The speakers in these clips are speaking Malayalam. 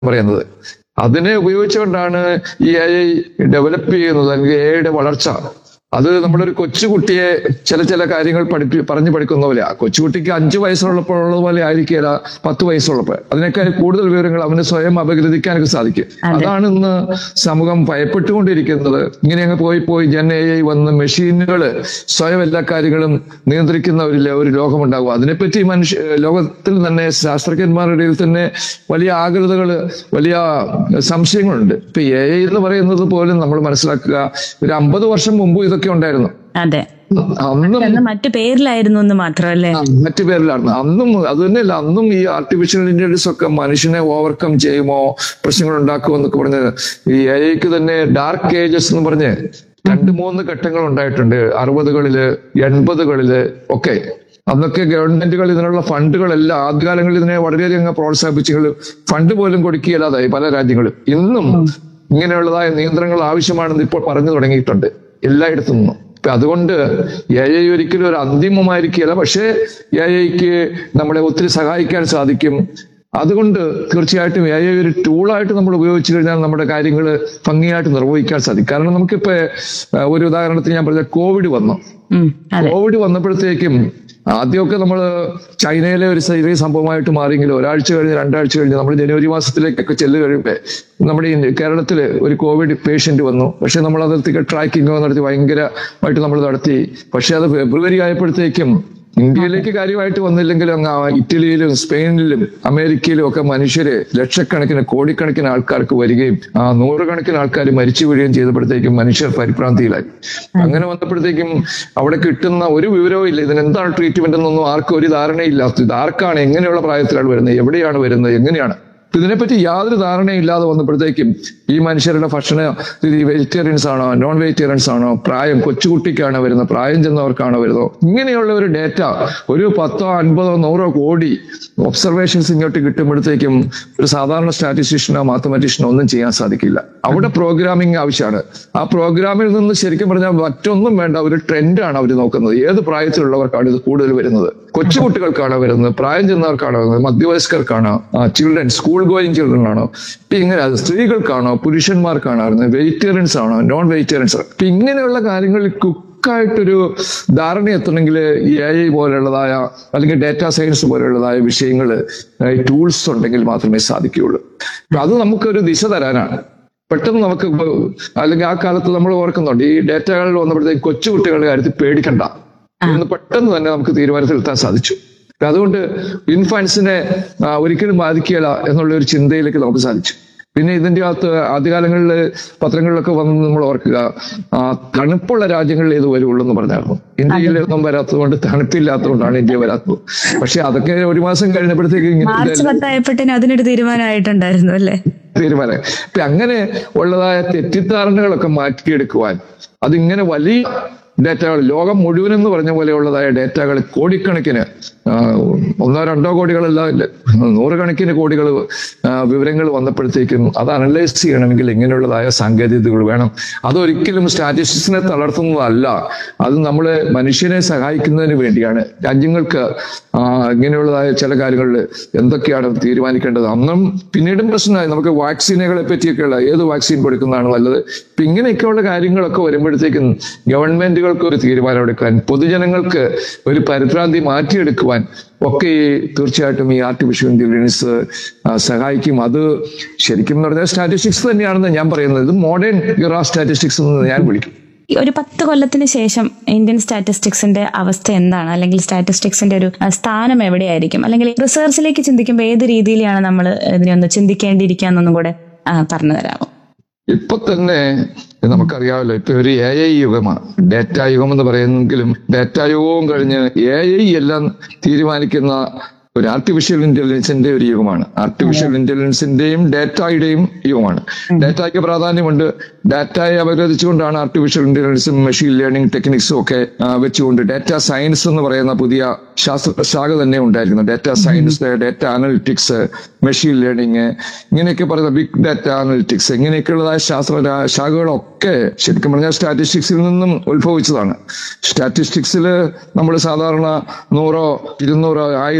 പറയുന്നത് അതിനെ ഉപയോഗിച്ചുകൊണ്ടാണ് ഈ എ ഐ ഡെവലപ്പ് ചെയ്യുന്നത് അല്ലെങ്കിൽ എ ഐയുടെ വളർച്ച അത് നമ്മളൊരു കൊച്ചുകുട്ടിയെ ചില ചില കാര്യങ്ങൾ പഠിപ്പി പറഞ്ഞു പഠിക്കുന്ന പോലെ ആ കൊച്ചുകുട്ടിക്ക് അഞ്ചു വയസ്സുള്ളപ്പോൾ ഉള്ളത് പോലെ ആയിരിക്കില്ല പത്ത് വയസ്സുള്ളപ്പോൾ അതിനേക്കാൾ കൂടുതൽ വിവരങ്ങൾ അവന് സ്വയം അപഗ്രഥിക്കാനൊക്കെ സാധിക്കും അതെ. അതാണ് ഇന്ന് സമൂഹം ഭയപ്പെട്ടുകൊണ്ടിരിക്കുന്നത് ഇങ്ങനെ അങ്ങ് പോയി പോയി ജൻ എ ഐ വന്ന് മെഷീനുകൾ സ്വയം എല്ലാ കാര്യങ്ങളും നിയന്ത്രിക്കുന്ന ഒരു ല- ഒരു ലോകമുണ്ടാകും അതിനെപ്പറ്റി മനുഷ്യ ലോകത്തിൽ തന്നെ ശാസ്ത്രജ്ഞന്മാരുടെ ഇടയിൽ തന്നെ വലിയ ആകൃതകൾ വലിയ സംശയങ്ങളുണ്ട് ഇപ്പൊ എ ഐ എന്ന് പറയുന്നത് പോലും നമ്മൾ മനസ്സിലാക്കുക ഒരു അമ്പത് വർഷം മുമ്പ് ഇതൊക്കെ ഉണ്ടായിരുന്നു അതെ അന്നും അന്ന് മറ്റു പേരിലായിരുന്നു എന്ന് മാത്രമല്ലേ ആ, മറ്റു പേരിലാണ് അന്നും അത് തന്നെയല്ല അന്നും ഈ ആർട്ടിഫിഷ്യൽ ഇന്റലിജൻസ് ഒക്കെ മനുഷ്യനെ ഓവർകം ചെയ്യുമോ പ്രശ്നങ്ങൾ ഉണ്ടാക്കുമോ എന്നൊക്കെ പറഞ്ഞ് ഈ എഐക്ക് തന്നെ ഡാർക്ക് ഏജസ് എന്ന് പറഞ്ഞ് രണ്ട് മൂന്ന് ഘട്ടങ്ങൾ ഉണ്ടായിട്ടുണ്ട് അറുപതുകളില് എൺപതുകളില് ഒക്കെ അന്നൊക്കെ ഗവൺമെന്റുകൾ ഇതിനുള്ള ഫണ്ടുകളെല്ലാം ആദ്യകാലങ്ങളിൽ ഇതിനെ വളരെയധികം പ്രോത്സാഹിപ്പിച്ചെങ്കിലും ഫണ്ട് പോലും കൊടുക്കുകയില്ലാതായി പല രാജ്യങ്ങളും ഇന്നും ഇങ്ങനെയുള്ളതായ നിയന്ത്രണങ്ങൾ ആവശ്യമാണെന്ന് ഇപ്പോൾ പറഞ്ഞു തുടങ്ങിയിട്ടുണ്ട് എല്ലായിടത്തു നിന്നും ഇപ്പൊ അതുകൊണ്ട് എ ഐ ഒരിക്കലും ഒരു അന്തിമമായിരിക്കില്ല പക്ഷേ എ ഐക്ക് നമ്മളെ ഒത്തിരി സഹായിക്കാൻ സാധിക്കും അതുകൊണ്ട് തീർച്ചയായിട്ടും എ ഐ ഒരു ടൂളായിട്ട് നമ്മൾ ഉപയോഗിച്ചു കഴിഞ്ഞാൽ നമ്മുടെ കാര്യങ്ങൾ ഭംഗിയായിട്ട് നിർവഹിക്കാൻ സാധിക്കും കാരണം നമുക്കിപ്പോ ഏഹ്, ഒരു ഉദാഹരണത്തിന് ഞാൻ പറഞ്ഞ കോവിഡ് വന്നു ഉം, അതെ കോവിഡ് വന്നപ്പോഴത്തേക്കും ആദ്യമൊക്കെ നമ്മൾ ചൈനയിലെ ഒരു ചെറിയ സംഭവമായിട്ട് മാറിയെങ്കിലും ഒരാഴ്ച കഴിഞ്ഞ് രണ്ടാഴ്ച കഴിഞ്ഞ് നമ്മൾ ജനുവരി മാസത്തിലേക്കൊക്കെ ചെല്ലു കഴിയുമ്പോൾ നമ്മുടെ ഈ കേരളത്തിൽ ഒരു കോവിഡ് പേഷ്യന്റ് വന്നു പക്ഷെ നമ്മൾ അതിർത്തിക്ക് ട്രാക്കിംഗ് നടത്തി ഭയങ്കരമായിട്ട് നമ്മൾ നടത്തി പക്ഷെ അത് ഫെബ്രുവരി ആയപ്പോഴത്തേക്കും ഇന്ത്യയിലേക്ക് കാര്യമായിട്ട് വന്നില്ലെങ്കിലും അങ്ങ് ആ ഇറ്റലിയിലും സ്പെയിനിലും അമേരിക്കയിലും ഒക്കെ മനുഷ്യര് ലക്ഷക്കണക്കിന് കോടിക്കണക്കിന് ആൾക്കാർക്ക് വരികയും ആ നൂറുകണക്കിന് ആൾക്കാർ മരിച്ചു വീഴുകയും ചെയ്തപ്പോഴത്തേക്കും മനുഷ്യർ പരിഭ്രാന്തിയിലായി അങ്ങനെ വന്നപ്പോഴത്തേക്കും അവിടെ കിട്ടുന്ന ഒരു വിവരവും ഇല്ല ഇതിന് എന്താണ് ട്രീറ്റ്മെന്റ് എന്നൊന്നും ആർക്കും ഒരു ധാരണയില്ലാത്ത ഇത് ആർക്കാണ് എങ്ങനെയുള്ള പ്രായത്തിലാണ് വരുന്നത് എവിടെയാണ് വരുന്നത് എങ്ങനെയാണ് ഇതിനെപ്പറ്റി യാതൊരു ധാരണയില്ലാതെ വന്നപ്പോഴത്തേക്കും ഈ മനുഷ്യരുടെ ഭക്ഷണ രീതി വെജിറ്റേറിയൻസ് ആണോ നോൺ വെജിറ്റേറിയൻസ് ആണോ പ്രായം കൊച്ചുകുട്ടിക്കാണോ വരുന്നത് പ്രായം ചെന്നവർക്കാണോ വരുന്നത് ഇങ്ങനെയുള്ള ഒരു ഡേറ്റ ഒരു പത്തോ അൻപതോ നൂറോ കോടി ഒബ്സർവേഷൻസ് ഇങ്ങോട്ട് കിട്ടുമ്പോഴത്തേക്കും ഒരു സാധാരണ സ്റ്റാറ്റിസ്റ്റീഷ്യനോ മാത്തമാറ്റീഷ്യനോ ഒന്നും ചെയ്യാൻ സാധിക്കില്ല അവിടെ പ്രോഗ്രാമിംഗ് ആവശ്യമാണ് ആ പ്രോഗ്രാമിൽ നിന്ന് ശരിക്കും പറഞ്ഞാൽ മറ്റൊന്നും വേണ്ട ഒരു ട്രെൻഡാണ് അവർ നോക്കുന്നത് ഏത് പ്രായത്തിലുള്ളവർക്കാണ് ഇത് കൂടുതൽ വരുന്നത് കൊച്ചുകുട്ടികൾക്കാണോ വരുന്നത് പ്രായം ചെന്നവർക്കാണോ വരുന്നത് മധ്യവയസ്കർക്കാണോ ചിൽഡ്രൻ സ്കൂൾ ഗോയിങ് ചിൽഡ്രൻ ആണോ ഇപ്പൊ ഇങ്ങനെ അത് സ്ത്രീകൾക്കാണോ പുരുഷന്മാർക്കാണോ വരുന്നത് വെജിറ്റേറിയൻസ് ആണോ നോൺ വെജിറ്റേറിയൻസ് ഇപ്പൊ ഇങ്ങനെയുള്ള കാര്യങ്ങളിൽ കുക്കായിട്ടൊരു ധാരണ എത്തണമെങ്കിൽ ഈ എ ഐ പോലെയുള്ളതായ അല്ലെങ്കിൽ ഡാറ്റാ സയൻസ് പോലെയുള്ളതായ വിഷയങ്ങൾ ടൂൾസ് ഉണ്ടെങ്കിൽ മാത്രമേ സാധിക്കുകയുള്ളൂ അപ്പൊ അത് നമുക്കൊരു ദിശ തരാനാണ് പെട്ടെന്ന് നമുക്ക് ഇപ്പൊ അല്ലെങ്കിൽ ആ കാലത്ത് നമ്മൾ ഓർക്കുന്നുണ്ട് ഈ ഡേറ്റകൾ വന്നപ്പോഴത്തേക്ക് കൊച്ചുകുട്ടികളുടെ കാര്യത്തിൽ പേടിക്കണ്ട എന്ന് പെട്ടെന്ന് തന്നെ നമുക്ക് തീരുമാനത്തിലെത്താൻ സാധിച്ചു അപ്പൊ അതുകൊണ്ട് ഇൻഫാൻസിനെ ആ, ഒരിക്കലും ബാധിക്കുകയില്ല എന്നുള്ള ഒരു ചിന്തയിലേക്ക് നമുക്ക് സാധിച്ചു പിന്നെ ഇതിന്റെ അകത്ത് ആദ്യകാലങ്ങളിൽ പത്രങ്ങളിലൊക്കെ വന്ന് നമ്മൾ ഓർക്കുക ആ, തണുപ്പുള്ള രാജ്യങ്ങളിൽ ഇത് വരുള്ളൂ എന്ന് പറഞ്ഞായിരുന്നു ഇന്ത്യയിലൊന്നും വരാത്തതുകൊണ്ട് തണുപ്പില്ലാത്തതുകൊണ്ടാണ് ഇന്ത്യ വരാത്തത് പക്ഷെ അതൊക്കെ ഒരു മാസം കഴിഞ്ഞപ്പോഴത്തേക്ക് ഇങ്ങനെ മാർച്ച് പത്തായപ്പോഴത്തേനും അതിനൊരു തീരുമാനമായിട്ടുണ്ടായിരുന്നു അല്ലേ തീരുമാനം ഇപ്പൊ അങ്ങനെ ഉള്ളതായ തെറ്റിദ്ധാരണകളൊക്കെ മാറ്റിയെടുക്കുവാൻ അതിങ്ങനെ വലിയ ഡേറ്റകൾ ലോകം മുഴുവൻ എന്ന് പറഞ്ഞ പോലെയുള്ളതായ ഡേറ്റകൾ കോടിക്കണക്കിന് ആ, ഒന്നോ രണ്ടോ കോടികളല്ല ഇല്ല, നൂറുകണക്കിന് കോടികൾ വിവരങ്ങൾ വന്നപ്പോഴത്തേക്കും അത് അനലൈസ് ചെയ്യണമെങ്കിൽ ഇങ്ങനെയുള്ളതായ സാങ്കേതികതകൾ വേണം അതൊരിക്കലും സ്റ്റാറ്റിസ്റ്റിക്സിനെ തളർത്തുന്നതല്ല അത് നമ്മളെ മനുഷ്യനെ സഹായിക്കുന്നതിന് വേണ്ടിയാണ് രാജ്യങ്ങൾക്ക് ആ, ഇങ്ങനെയുള്ളതായ ചില കാര്യങ്ങളിൽ എന്തൊക്കെയാണ് തീരുമാനിക്കേണ്ടത് അന്നും പിന്നീടും പ്രശ്നമായി നമുക്ക് വാക്സിനുകളെ പറ്റിയൊക്കെയുള്ള ഏത് വാക്സിൻ കൊടുക്കുന്നതാണ് നല്ലത് ഇപ്പൊ ഇങ്ങനെയൊക്കെയുള്ള കാര്യങ്ങളൊക്കെ വരുമ്പോഴത്തേക്കും ഗവൺമെന്റുകൾക്ക് ഒരു തീരുമാനമെടുക്കാൻ പൊതുജനങ്ങൾക്ക് ഒരു പരിഭ്രാന്തി മാറ്റിയെടുക്കുവാൻ ഒക്കെ ഈ തീർച്ചയായിട്ടും ഈ ആർട്ടിഫിഷ്യൽ ഇന്റലിജൻസ് സഹായിക്കും അത് ശരിക്കും എന്ന് പറഞ്ഞാൽ സ്റ്റാറ്റിസ്റ്റിക്സ് തന്നെയാണെന്ന് ഞാൻ പറയുന്നത് ഇത് മോഡേൺ ഇറ സ്റ്റാറ്റിസ്റ്റിക്സ് എന്ന് ഞാൻ വിളിക്കും ഈ ഒരു പത്ത് കൊല്ലത്തിന് ശേഷം ഇന്ത്യൻ സ്റ്റാറ്റിസ്റ്റിക്സിന്റെ അവസ്ഥ എന്താണ് അല്ലെങ്കിൽ സ്റ്റാറ്റിസ്റ്റിക്സിന്റെ ഒരു ആ, സ്ഥാനം എവിടെയായിരിക്കും അല്ലെങ്കിൽ റിസർച്ചിലേക്ക് ചിന്തിക്കുമ്പോൾ ഏത് രീതിയിലാണ് നമ്മൾ ഇതിനെ ഒന്ന് ചിന്തിക്കേണ്ടിയിരിക്കാന്നൊന്നും കൂടെ ആ, പറഞ്ഞു തരാമോ ഇപ്പൊ തന്നെ നമുക്കറിയാമല്ലോ ഇപ്പൊ ഒരു എ ഐ യുഗമാണ് ഡേറ്റ യുഗം എന്ന് പറയുന്നെങ്കിലും ഡേറ്റ യുഗവും കഴിഞ്ഞ് എ ഐ എല്ലാം തീരുമാനിക്കുന്ന ഒരു ആർട്ടിഫിഷ്യൽ ഇന്റലിജൻസിന്റെ ഒരു യുഗമാണ് ആർട്ടിഫിഷ്യൽ ഇന്റലിജൻസിന്റെയും ഡേറ്റയുടെയും യുഗമാണ് ഡേറ്റയ്ക്ക് പ്രാധാന്യമുണ്ട് ഡാറ്റയെ അപഗ്രഥിച്ചുകൊണ്ടാണ് ആർട്ടിഫിഷ്യൽ ഇന്റലിജൻസും മെഷീൻ ലേണിംഗ് ടെക്നിക്സും ഒക്കെ ആ, വെച്ചുകൊണ്ട് ഡാറ്റ സയൻസ് എന്ന് പറയുന്ന പുതിയ ശാസ്ത്ര ശാഖ തന്നെ ഉണ്ടായിരിക്കുന്നു data science data analytics machine learning ഇങ്ങനെയൊക്കെ പറയുന്ന ബിഗ് ഡാറ്റ അനലിറ്റിക്സ് ഇങ്ങനെയൊക്കെയുള്ളതായ ശാസ്ത്ര രാ- ശാഖകളൊക്കെ ശരിക്കും പറഞ്ഞാൽ സ്റ്റാറ്റിസ്റ്റിക്സിൽ നിന്നും ഉത്ഭവിച്ചതാണ് സ്റ്റാറ്റിസ്റ്റിക്സിൽ നമ്മൾ സാധാരണ നൂറോ ഇരുന്നൂറോ ആയിരമോ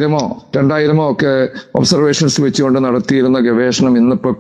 രണ്ടായിരമോ ഒക്കെ ഒബ്സർവേഷൻസ് വെച്ചുകൊണ്ട് നടത്തിയിരുന്ന ഗവേഷണം ഇന്നിപ്പോ